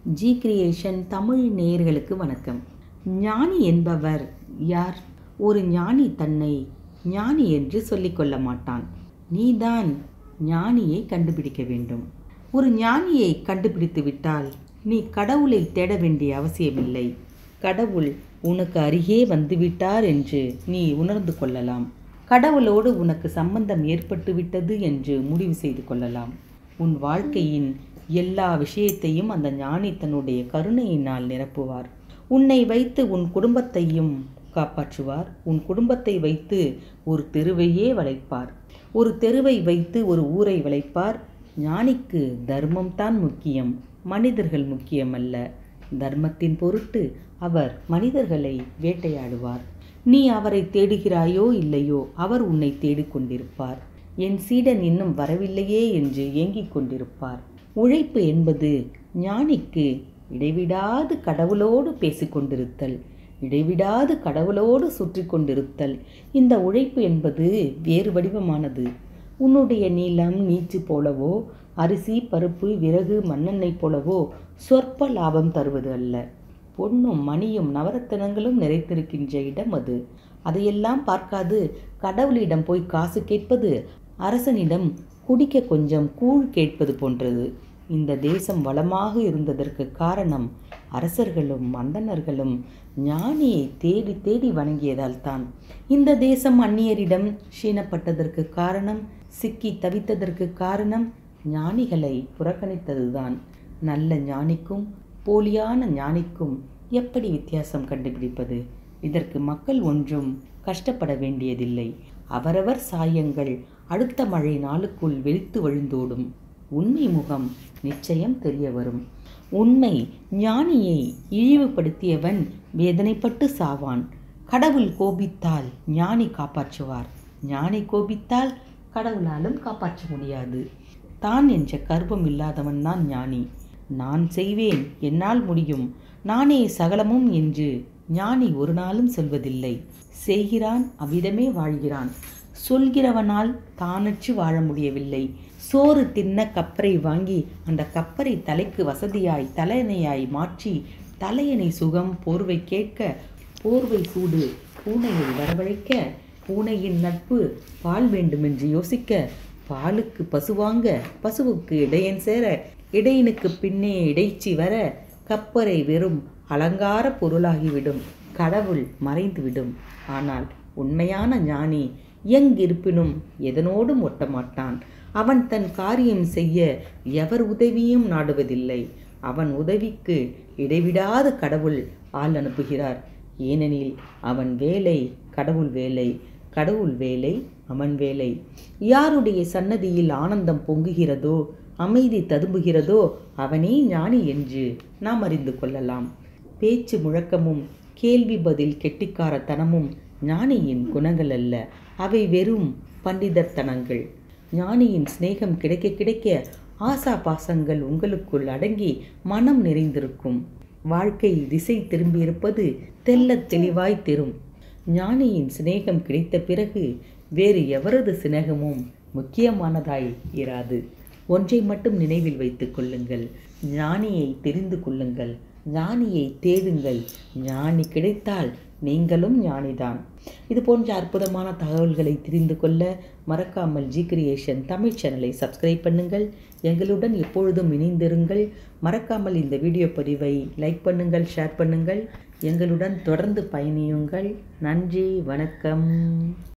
G creation Tamil நேயர்களுக்கு வணக்கம் ஞானி என்பவர் யார் ஒரு ஞானி தன்னை ஞானி என்று சொல்லிக்கொள்ள மாட்டான் நீதான் ஞானியை கண்டுபிடிக்க வேண்டும் ஒரு ஞானியை கண்டுபிடித்து விட்டால் நீ கடவுளை தேட வேண்டிய அவசியமில்லை கடவுள் உனக்கு அருகே வந்துவிட்டார் என்று நீ உணர்ந்து கொள்ளலாம் கடவுளோடு உனக்கு சம்பந்தம் ஏற்பட்டு விட்டது என்று முடிவு செய்து கொள்ளலாம் உன் வாழ்க்கையின் எல்லா விஷயத்தையும் அந்த ஞானி தன்னுடைய கருணையினால் நிரப்புவார் உன்னை வைத்து உன் குடும்பத்தையும் காப்பாற்றுவார் உன் குடும்பத்தை வைத்து ஒரு தெருவையே வளைப்பார் ஒரு தெருவை வைத்து ஒரு ஊரை வளைப்பார் ஞானிக்கு தர்மம்தான் முக்கியம் மனிதர்கள் முக்கியமல்ல தர்மத்தின் பொருட்டு அவர் மனிதர்களை வேட்டையாடுவார் நீ அவரை தேடுகிறாயோ இல்லையோ அவர் உன்னை தேடிக்கொண்டிருப்பார் என் சீடன் இன்னும் வரவில்லையே என்று ஏங்கிக் கொண்டிருப்பார் உழைப்பு என்பது ஞானிக்கு இடைவிடாது கடவுளோடு பேசிக்கொண்டிருத்தல் இடைவிடாது கடவுளோடு சுற்றி கொண்டிருத்தல் இந்த உழைப்பு என்பது வேறு வடிவமானது உன்னுடைய நீளம் நீச்சு போலவோ அரிசி பருப்பு விறகு மண்ணெண்ணெய் போலவோ சொற்ப லாபம் தருவது அல்ல பொன்னும் மணியும் நவரத்தினங்களும் நிறைத்திருக்கின்ற இடம் அது அதையெல்லாம் பார்க்காது கடவுளிடம் போய் காசு கேட்பது அரசனிடம் குடிக்க கொஞ்சம் கூழ் கேட்பது போன்றது இந்த தேசம் வளமாக இருந்ததற்கு காரணம் அரசர்களும் மந்தனர்களும் ஞானியை தேடி தேடி வணங்கியதால் தான் இந்த தேசம் அந்நியரிடம் க்ஷீணப்பட்டதற்கு காரணம் சிக்கி தவித்ததற்கு காரணம் ஞானிகளை புறக்கணித்ததுதான் நல்ல ஞானிக்கும் போலியான ஞானிக்கும் எப்படி வித்தியாசம் கண்டுபிடிப்பது இதற்கு மக்கள் ஒன்றும் கஷ்டப்பட வேண்டியதில்லை அவரவர் சாயங்கள் அடுத்த மழை நாளுக்குள் வெளுத்து வழிந்தோடும் உண்மை முகம் நிச்சயம் தெரிய வரும் உண்மை ஞானியை இழிவுபடுத்தியவன் வேதனைப்பட்டு சாவான் கடவுள் கோபித்தால் ஞானி காப்பாற்றுவார் ஞானி கோபித்தால் கடவுளாலும் காப்பாற்ற முடியாது தான் என்ற கர்வம் இல்லாதவன் தான் ஞானி நான் செய்வேன் என்னால் முடியும் நானே சகலமும் என்று ஞானி ஒரு நாளும் சொல்வதில்லை செய்கிறான் அவ்விதமே வாழ்கிறான் சொல்கிறவனால் தானற்று வாழ முடியவில்லை சோறு தின்ன கப்பரை வாங்கி அந்த கப்பரை தலைக்கு வசதியாய் தலையணையாய் மாற்றி தலையணை சுகம் போர்வை கேட்க போர்வை சூடு பூனையை வரவழைக்க பூனையின் நட்பு பால் வேண்டுமென்று யோசிக்க பாலுக்கு பசு வாங்க பசுவுக்கு இடையன் சேர இடையனுக்கு பின்னே இடைச்சி வர கப்பரை வெறும் அலங்கார பொருளாகிவிடும் கடவுள் மறைந்துவிடும் ஆனால் உண்மையான ஞானி எங்கிருப்பினும் எதனோடும் ஒட்ட மாட்டான் அவன் தன் காரியம் செய்ய எவர் உதவியும் நாடுவதில்லை அவன் உதவிக்கு இடைவிடாத கடவுள் ஆள் அனுப்புகிறார் ஏனெனில் அவன் வேலை கடவுள் வேலை கடவுள் வேலை அவன் வேலை யாருடைய சன்னதியில் ஆனந்தம் பொங்குகிறதோ அமைதி ததும்புகிறதோ அவனே ஞானி என்று நாம் அறிந்து கொள்ளலாம் பேச்சு முழக்கமும் கேள்வி பதில் கெட்டிக்காரத்தனமும் ஞானியின் குணங்கள் அல்ல அவை வெறும் பண்டிதர்த்தனங்கள் ஞானியின் சிநேகம் கிடைக்க கிடைக்க ஆசா பாசங்கள் உங்களுக்குள் அடங்கி மனம் நிறைந்திருக்கும் வாழ்க்கை திசை திரும்பியிருப்பது தெள்ளத் தெளிவாய் தெரும் ஞானியின் சிநேகம் கிடைத்த பிறகு வேறு எவரது சிநேகமும் முக்கியமானதாய் இராது ஒன்றை மட்டும் நினைவில் வைத்துக் கொள்ளுங்கள் ஞானியை தெரிந்து கொள்ளுங்கள் ஞானியை தேடுங்கள் ஞானி கிடைத்தால் நீங்களும் ஞானிதான் இது போன்ற அற்புதமான தகவல்களை தெரிந்து கொள்ள மறக்காமல் ஜி கிரியேஷன் தமிழ் சேனலை சப்ஸ்கிரைப் பண்ணுங்கள் எங்களுடன் எப்பொழுதும் இணைந்திருங்கள் மறக்காமல் இந்த வீடியோ பதிவை லைக் பண்ணுங்கள் ஷேர் பண்ணுங்கள் எங்களுடன் தொடர்ந்து பயணியுங்கள் நன்றி வணக்கம்